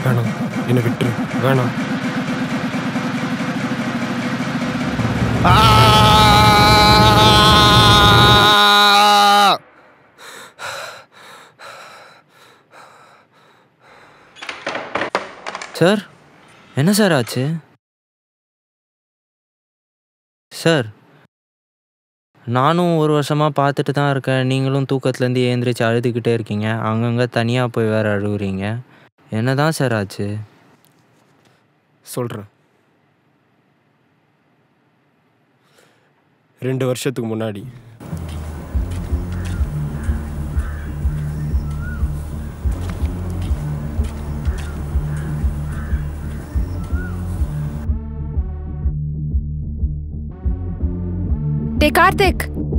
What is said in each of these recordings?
வேணாம் என்னை விட்டுரு வேணாம் சார் என்ன சார் ஆச்சு சார் நானும் ஒரு வருஷமாக பார்த்துட்டு தான் இருக்கேன் நீங்களும் தூக்கத்துலேருந்து ஏந்திரிச்சு அழுதுகிட்டே இருக்கீங்க அங்கங்கே தனியாக போய் வேற அழுகுறீங்க என்ன தான் சார் ஆச்சு சொல்கிறேன் ரெண்டு வருஷத்துக்கு முன்னாடி டே கார்த்திக்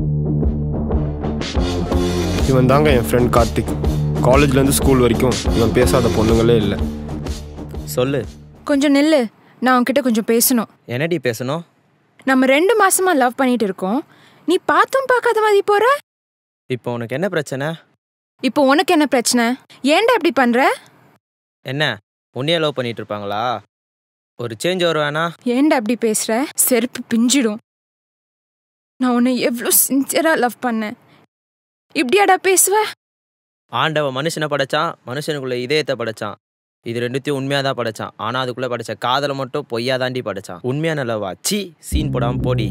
இவன் தாங்க என் ஃப்ரெண்ட் கார்த்திக் காலேஜ்லேருந்து ஸ்கூல் வரைக்கும் இவன் பேசாத பொண்ணுங்களே இல்லை சொல்லு கொஞ்சம் நில்லு நான் உன்கிட்ட கொஞ்சம் பேசணும் என்னடி பேசணும் நம்ம ரெண்டு மாசமா லவ் பண்ணிட்டு இருக்கோம் நீ பார்த்தும் பார்க்காத மாதிரி போற இப்போ உனக்கு என்ன பிரச்சனை இப்போ உனக்கு என்ன பிரச்சனை ஏன்டா இப்படி பண்ற என்ன உன்னையே லவ் பண்ணிட்டு இருப்பாங்களா ஒரு சேஞ்ச் வரும் வேணா ஏன்டா அப்படி பேசுற செருப்பு பிஞ்சிடும் நான் உன்னை எவ்வளோ சின்சியரா லவ் பண்ணேன் இப்படியாடா பேசுவ ஆண்டவன் மனுஷனை படைச்சான் மனுஷனுக்குள்ள இதயத்தை படைச்சான் இது ரெண்டுத்தையும் உண்மையாக தான் படைச்சான் ஆனால் அதுக்குள்ளே படைச்ச காதலை மட்டும் பொய்யா தாண்டி படைச்சான் உண்மையான லவ்வா சி சீன் போடாமல் போடி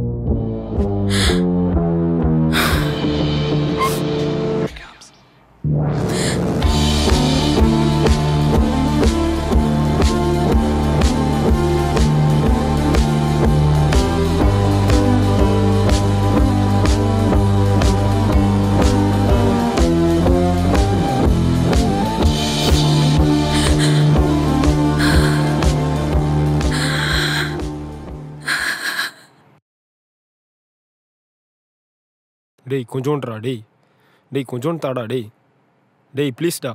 டேய் கொஞ்சோன்றா டேய் டேய் கொஞ்சோண்டு தாடா டேய் டேய் ப்ளீஸ்டா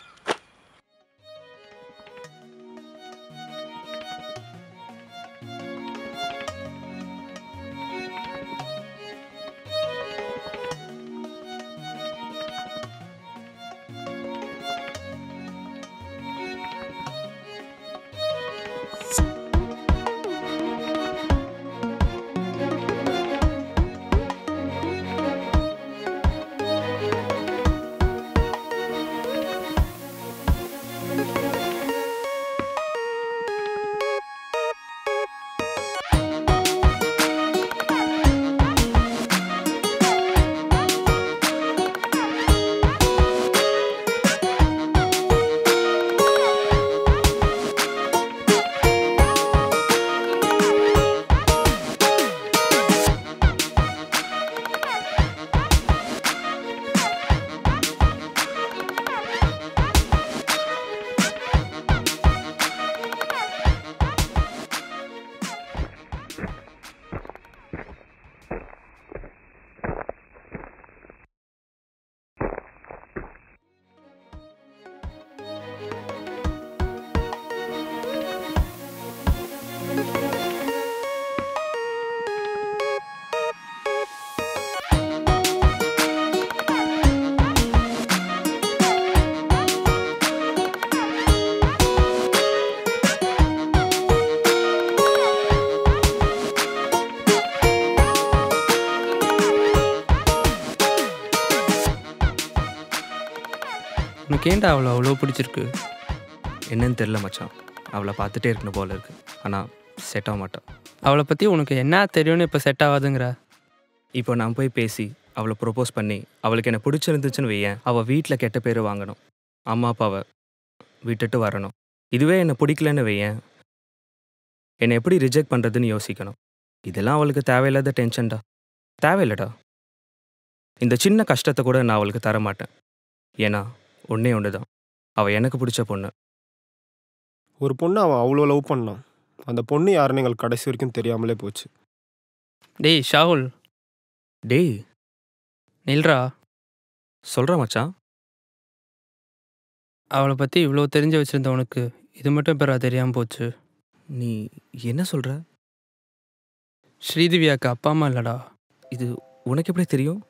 உனக்கு ஏன்டா அவ்வளோ அவ்வளோ பிடிச்சிருக்கு என்னன்னு தெரில மச்சான் அவளை பார்த்துட்டே இருக்கணும் போல இருக்கு ஆனால் செட் ஆக மாட்டான் அவளை பற்றி உனக்கு என்ன தெரியும்னு இப்போ செட் ஆகாதுங்கிற இப்போ நான் போய் பேசி அவளை ப்ரொப்போஸ் பண்ணி அவளுக்கு என்ன பிடிச்சிருந்துச்சுன்னு வையேன் அவள் வீட்டில் கெட்ட பேர் வாங்கணும் அம்மா அப்பாவை விட்டுட்டு வரணும் இதுவே என்னை பிடிக்கலன்னு வையேன் என்னை எப்படி ரிஜெக்ட் பண்ணுறதுன்னு யோசிக்கணும் இதெல்லாம் அவளுக்கு தேவையில்லாத டென்ஷன்டா தேவையில்லடா இந்த சின்ன கஷ்டத்தை கூட நான் அவளுக்கு தர மாட்டேன் ஏன்னா ஒன்றே ஒன்று தான் அவள் எனக்கு பிடிச்ச பொண்ணு ஒரு பொண்ணு அவன் அவ்வளோ லவ் பண்ணான் அந்த பொண்ணு யாருன்னு எங்களுக்கு கடைசி வரைக்கும் தெரியாமலே போச்சு டேய் ஷாகுல் டேய் நில்றா சொல்கிற மச்சான் அவளை பற்றி இவ்வளோ தெரிஞ்சு வச்சிருந்த உனக்கு இது மட்டும் பெறா தெரியாமல் போச்சு நீ என்ன சொல்கிற ஸ்ரீதிவ்யாக்கு அப்பா அம்மா இல்லடா இது உனக்கு எப்படி தெரியும்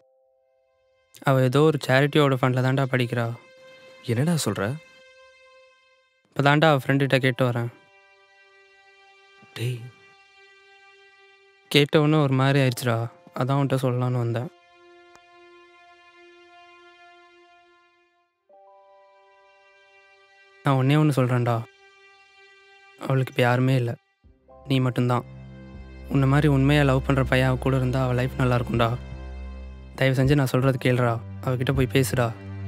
அவள் ஏதோ ஒரு சேரிட்டியோட ஃபண்டில் தான்டா படிக்கிறா என்னடா சொல்கிற இப்போ தாண்டா அவள் ஃப்ரெண்டுகிட்ட கேட்டு வரேன் டேய் கேட்டவுடனே ஒரு மாதிரி ஆயிடுச்சுடா அதான் உன்கிட்ட சொல்லலான்னு வந்தேன் நான் ஒன்றே ஒன்று சொல்கிறேன்டா அவளுக்கு இப்போ யாருமே இல்லை நீ மட்டும்தான் உன்னை மாதிரி உண்மையாக லவ் பண்ணுற பையன் அவ கூட இருந்தால் அவள் லைஃப் நல்லா இருக்கும்டா தயவு செஞ்சு நான் சொல்கிறது கேளுடா அவகிட்ட போய் பேசுடா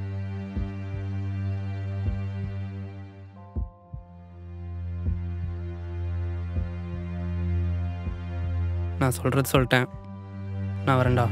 நான் சொல்கிறது சொல்லிட்டேன் நான் வரேன்டா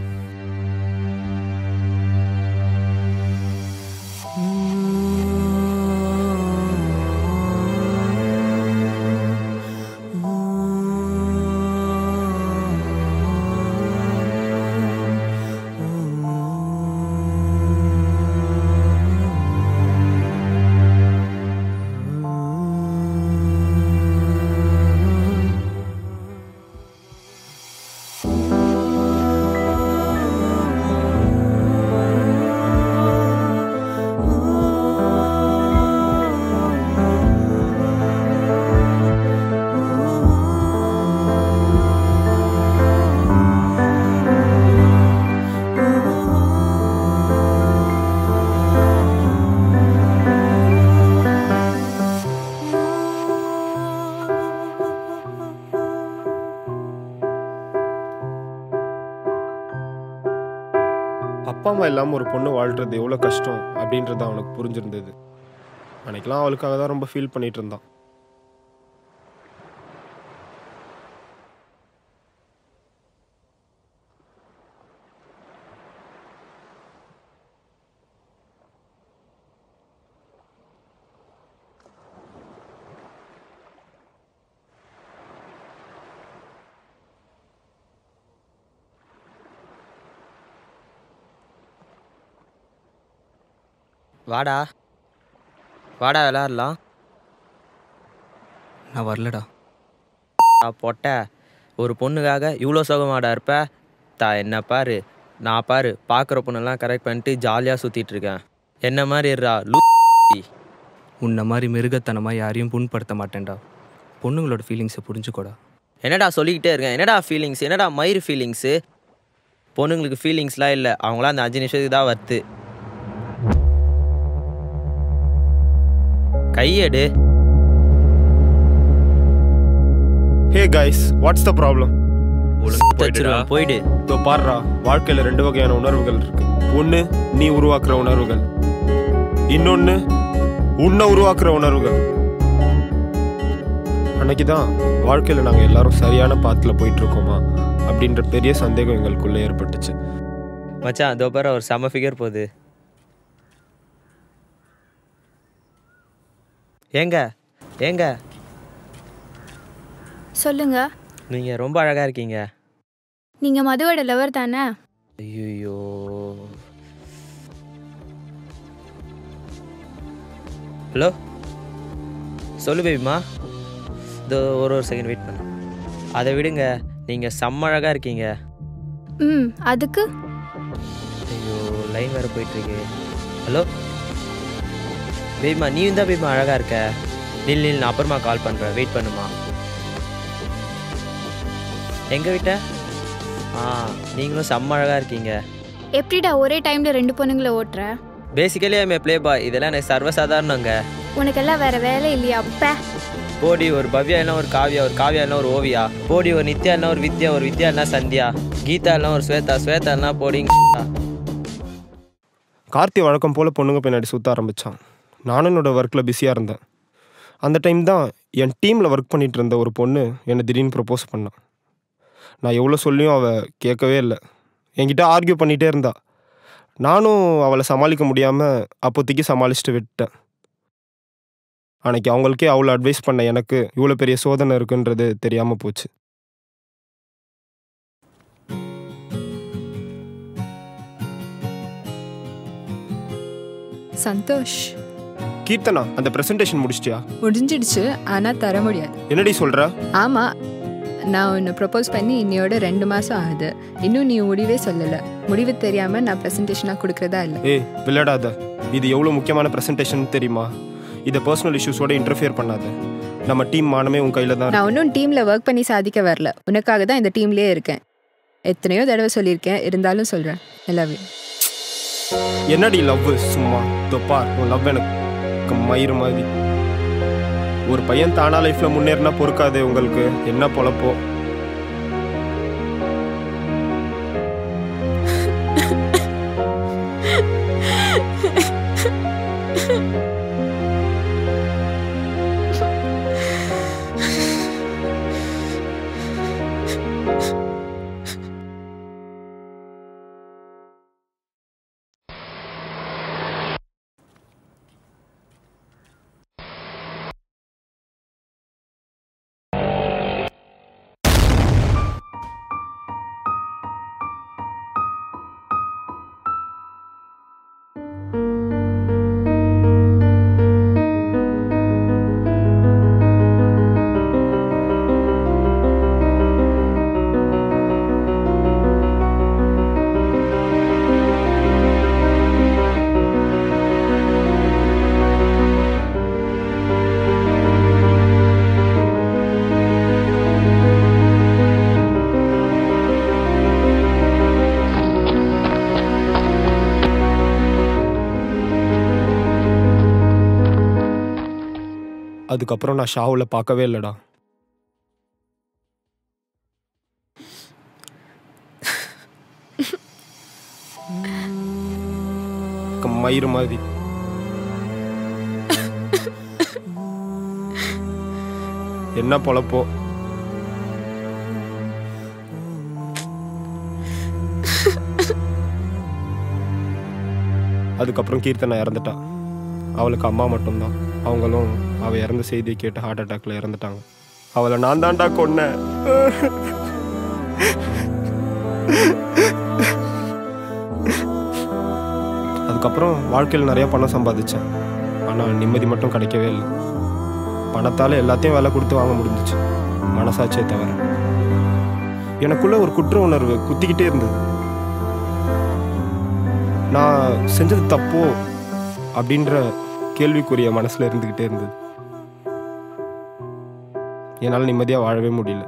அப்பா அம்மா இல்லாமல் ஒரு பொண்ணு வாழ்றது எவ்வளோ கஷ்டம் அப்படின்றது அவனுக்கு புரிஞ்சிருந்தது அன்னைக்கெல்லாம் அவளுக்காக தான் ரொம்ப ஃபீல் பண்ணிட்டு இருந்தான் வாடா வாடா விளாட்லாம் நான் வரலடா பொட்ட ஒரு பொண்ணுக்காக இவ்வளோ சோகமாடா இருப்ப தா என்ன பாரு நான் பாரு பார்க்குற பொண்ணெல்லாம் கரெக்ட் பண்ணிட்டு ஜாலியாக சுற்றிட்டு இருக்கேன் என்ன மாதிரி இருடா லூ உன்ன மாதிரி மிருகத்தனமாக யாரையும் புண்படுத்த மாட்டேன்டா பொண்ணுங்களோட ஃபீலிங்ஸை புரிஞ்சுக்கோடா என்னடா சொல்லிக்கிட்டே இருக்கேன் என்னடா ஃபீலிங்ஸ் என்னடா மயிறு ஃபீலிங்ஸு பொண்ணுங்களுக்கு ஃபீலிங்ஸ்லாம் இல்லை அவங்களாம் அந்த அஞ்சு நிமிஷத்துக்கு தான் வருது கையெடு hey guys what's the problem ஒழுங்கு போயிடுடா தச்சிருவேன் போயிடு இதோ பாடுறா வாழ்க்கையில் ரெண்டு வகையான உணர்வுகள் இருக்கு ஒன்று நீ உருவாக்குற உணர்வுகள் இன்னொன்று உன்னை உருவாக்குற உணர்வுகள் அன்னைக்கு தான் வாழ்க்கையில் நாங்கள் எல்லாரும் சரியான பாத்தில் போயிட்டு இருக்கோமா அப்படின்ற பெரிய சந்தேகம் எங்களுக்குள்ளே ஏற்பட்டுச்சு மச்சான் இதோ பாரு ஒரு செம ஃபிகர் போகுது ஏங்க ஏங்க சொல்லுங்க நீங்கள் ரொம்ப அழகாக இருக்கீங்க நீங்க மதுவோட லவர் தானே ஐயோ ஹலோ சொல்லு பேபிமா இதோ ஒரு ஒரு செகண்ட் வெயிட் பண்ணு அதை விடுங்க நீங்கள் செம்ம அழகாக இருக்கீங்க ம் அதுக்கு ஐயோ லைன் வேறு போயிட்டுருக்கு ஹலோ பேபிமா நீ தான் பேபிமா அழகாக இருக்க நில் நில் நான் அப்புறமா கால் பண்ணுறேன் வெயிட் பண்ணுமா எங்கே விட்ட ஆ நீங்களும் செம்ம அழகாக இருக்கீங்க எப்படிடா ஒரே டைம்ல ரெண்டு பொண்ணுங்களை ஓட்டுற பேசிக்கலி ஐம் ப்ளே பாய் இதெல்லாம் எனக்கு சர்வசாதாரணங்க உனக்கெல்லாம் வேற வேலை இல்லையா அப்ப போடி ஒரு பவ்யா இல்லைனா ஒரு காவியா ஒரு காவியா இல்லைனா ஒரு ஓவியா போடி ஒரு நித்யா இல்லைனா ஒரு வித்யா ஒரு வித்யா இல்லைனா சந்தியா கீதா இல்லைனா ஒரு ஸ்வேதா ஸ்வேதா இல்லைனா போடி கார்த்தி வழக்கம் போல் பொண்ணுங்க பின்னாடி சுற்ற ஆரம்பித்தான் நானும் என்னோட ஒர்க்கில் பிஸியாக இருந்தேன் அந்த டைம் தான் என் டீமில் ஒர்க் பண்ணிட்டு இருந்த ஒரு பொண்ணு என்னை திடீர்னு ப்ரப்போஸ் பண்ணான் நான் எவ்வளோ சொல்லியும் அவள் கேட்கவே இல்லை என்கிட்ட ஆர்கியூ பண்ணிகிட்டே இருந்தா நானும் அவளை சமாளிக்க முடியாமல் அப்போதைக்கு சமாளிச்சுட்டு விட்டேன் அன்னைக்கு அவங்களுக்கே அவ்வளோ அட்வைஸ் பண்ண எனக்கு இவ்வளோ பெரிய சோதனை இருக்குன்றது தெரியாமல் போச்சு சந்தோஷ் கீர்த்தனா அந்த ப்ரெசன்டேஷன் முடிச்சிட்டியா முடிஞ்சிடுச்சு ஆனால் தர முடியாது என்னடி சொல்கிற ஆமாம் நான் உன்னை ப்ரப்போஸ் பண்ணி இன்னையோட ரெண்டு மாதம் ஆகுது இன்னும் நீ முடிவே சொல்லலை முடிவு தெரியாமல் நான் ப்ரெசன்டேஷனாக கொடுக்குறதா இல்லை ஏய் விளையாடாத இது எவ்வளோ முக்கியமான ப்ரெசன்டேஷன் தெரியுமா இதை பர்சனல் இஷ்யூஸோட இன்டர்ஃபியர் பண்ணாத நம்ம டீம் மானமே உன் கையில் தான் நான் இருக்கு. ஒன்றும் டீமில் ஒர்க் பண்ணி சாதிக்க வரல உனக்காக தான் இந்த டீம்லேயே இருக்கேன் எத்தனையோ தடவை சொல்லியிருக்கேன் இருந்தாலும் சொல்கிறேன் எல்லாவே என்னடி லவ் சும்மா தொப்பா உன் லவ் எனக்கு மயிறு மாதிரி ஒரு பையன் தானா லைஃப்ல முன்னேறினா பொறுக்காதே உங்களுக்கு என்ன பொழப்போ அதுக்கப்புறம் நான் ஷாவில் பார்க்கவே இல்லைடா மயிறு மாதிரி என்ன பொழப்போ அதுக்கப்புறம் கீர்த்தனை இறந்துட்டா அவளுக்கு அம்மா மட்டும்தான் அவங்களும் அவ இறந்த செய்தியை கேட்டு ஹார்ட் அட்டாக்ல இறந்துட்டாங்க அவளை நான் தான்டா கொன்னேன் அதுக்கப்புறம் வாழ்க்கையில் நிறைய பணம் சம்பாதிச்சேன் ஆனால் நிம்மதி மட்டும் கிடைக்கவே இல்லை பணத்தால் எல்லாத்தையும் விலை கொடுத்து வாங்க முடிஞ்சிச்சு மனசாட்சியே தவிர எனக்குள்ள ஒரு குற்ற உணர்வு குத்திக்கிட்டே இருந்தது நான் செஞ்சது தப்போ அப்படின்ற கேள்விக்குரிய மனசில் இருந்துக்கிட்டே இருந்தது என்னால் நிம்மதியாக வாழவே முடியல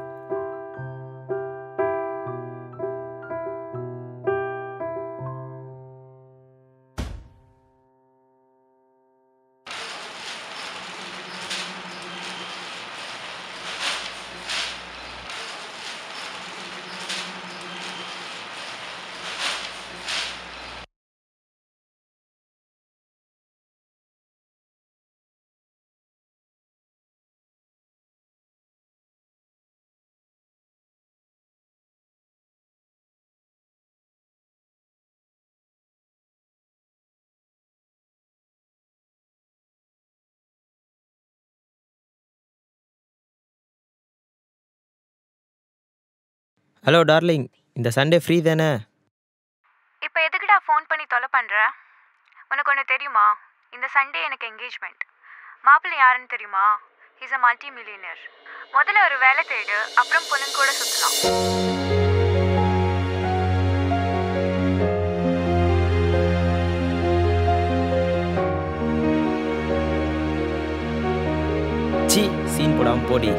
ஹலோ டார்லிங் இந்த சண்டே ஃப்ரீ தானே இப்போ எதுக்குடா ஃபோன் பண்ணி தொலை பண்ணுற உனக்கு ஒன்று தெரியுமா இந்த சண்டே எனக்கு என்கேஜ்மெண்ட் மாப்பிள்ளை யாருன்னு தெரியுமா இஸ் அ மல்டி மில்லியனர் முதல்ல ஒரு வேலை தேடு அப்புறம் பொண்ணுங்க கூட சுற்றலாம் சி சீன் போடாமல் போடி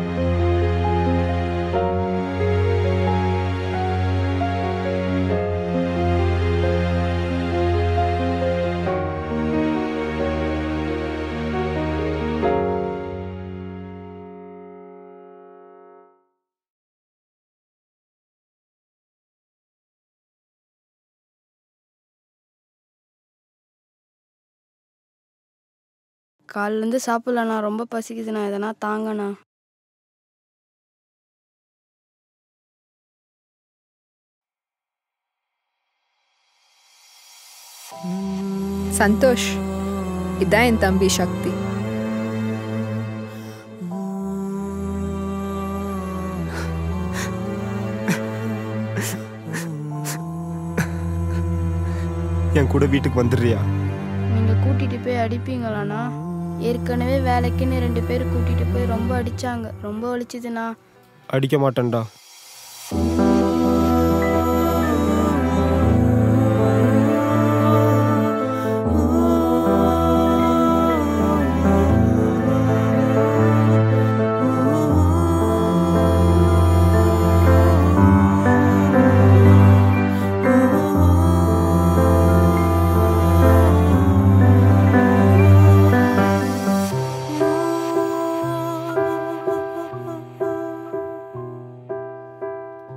காலிலேருந்து சாப்பிட்லண்ணா ரொம்ப பசிக்குதுண்ணா எதனா தாங்கண்ணா சந்தோஷ் இதான் என் தம்பி சக்தி என் கூட வீட்டுக்கு வந்துடுறியா நீங்கள் கூட்டிகிட்டு போய் அடிப்பீங்களாண்ணா ஏற்கனவே வேலைக்குன்னு ரெண்டு பேர் கூட்டிகிட்டு போய் ரொம்ப அடித்தாங்க ரொம்ப வலிச்சுதுண்ணா அடிக்க மாட்டேன்டா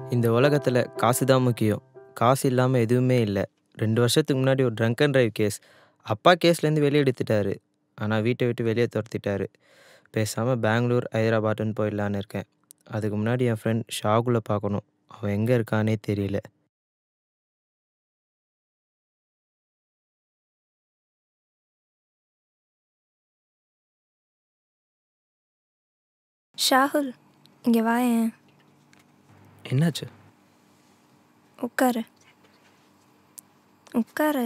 இந்த உலகத்தில் காசு தான் முக்கியம் காசு இல்லாமல் எதுவுமே இல்லை ரெண்டு வருஷத்துக்கு முன்னாடி ஒரு ட்ரங்க் அண்ட் டிரைவ் கேஸ் அப்பா கேஸ்லேருந்து வெளியே எடுத்துட்டாரு ஆனால் வீட்டை விட்டு வெளியே துரத்திட்டாரு பேசாமல் பெங்களூர் ஹைதராபாத்துன்னு போயிடலான்னு இருக்கேன் அதுக்கு முன்னாடி என் ஃப்ரெண்ட் ஷாகுலை பார்க்கணும் அவன் எங்கே இருக்கானே தெரியல ஷாகுல் இங்கே வாயேன் என்னாச்சு உட்காரு உட்காரு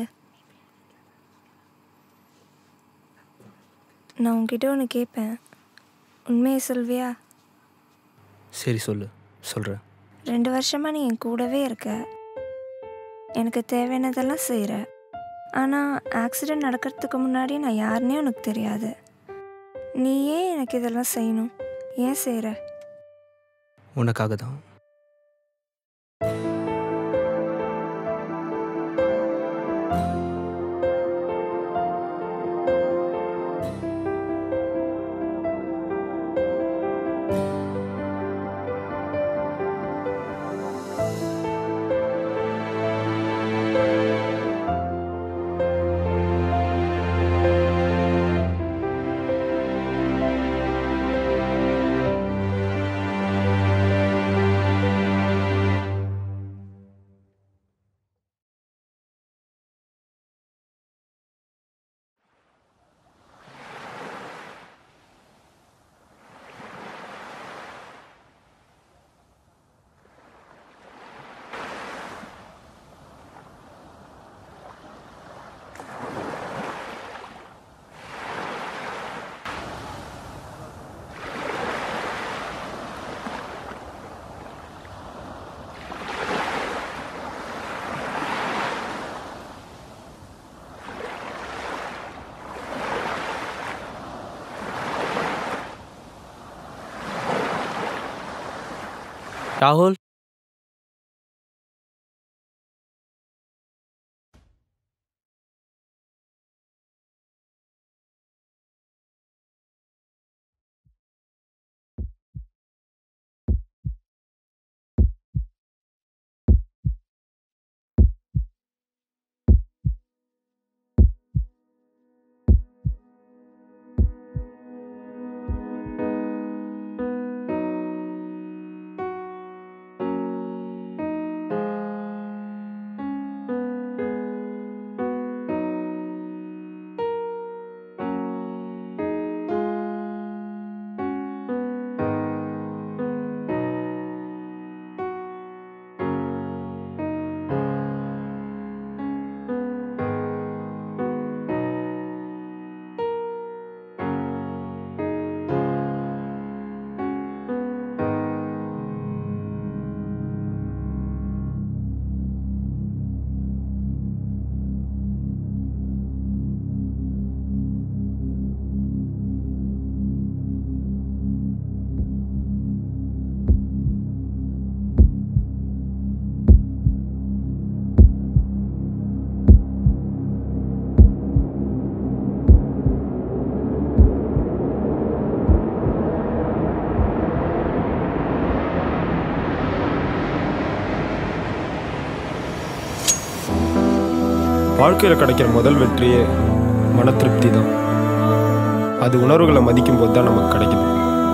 நான் உன்கிட்ட ஒன்று கேட்பேன் உண்மையை சொல்வியா சரி சொல்லு சொல்கிறேன் ரெண்டு வருஷமாக நீ என் கூடவே இருக்க எனக்கு தேவையானதெல்லாம் செய்கிற ஆனால் ஆக்சிடெண்ட் நடக்கிறதுக்கு முன்னாடி நான் யாருன்னே உனக்கு தெரியாது நீ ஏன் எனக்கு இதெல்லாம் செய்யணும் ஏன் செய்கிற உனக்காக தான் ராகுல் வாழ்க்கையில் கிடைக்கிற முதல் வெற்றியே மன திருப்தி தான் அது உணர்வுகளை மதிக்கும் போது தான் நமக்கு கிடைக்குது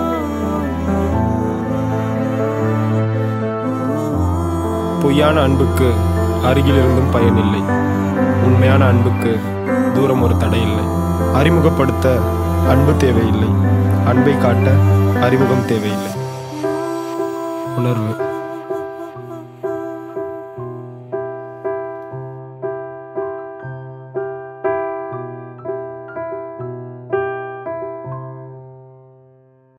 பொய்யான அன்புக்கு அருகில் இருந்தும் பயனில்லை உண்மையான அன்புக்கு தூரம் ஒரு தடை இல்லை அறிமுகப்படுத்த அன்பு தேவையில்லை அன்பை காட்ட அறிமுகம் தேவையில்லை உணர்வு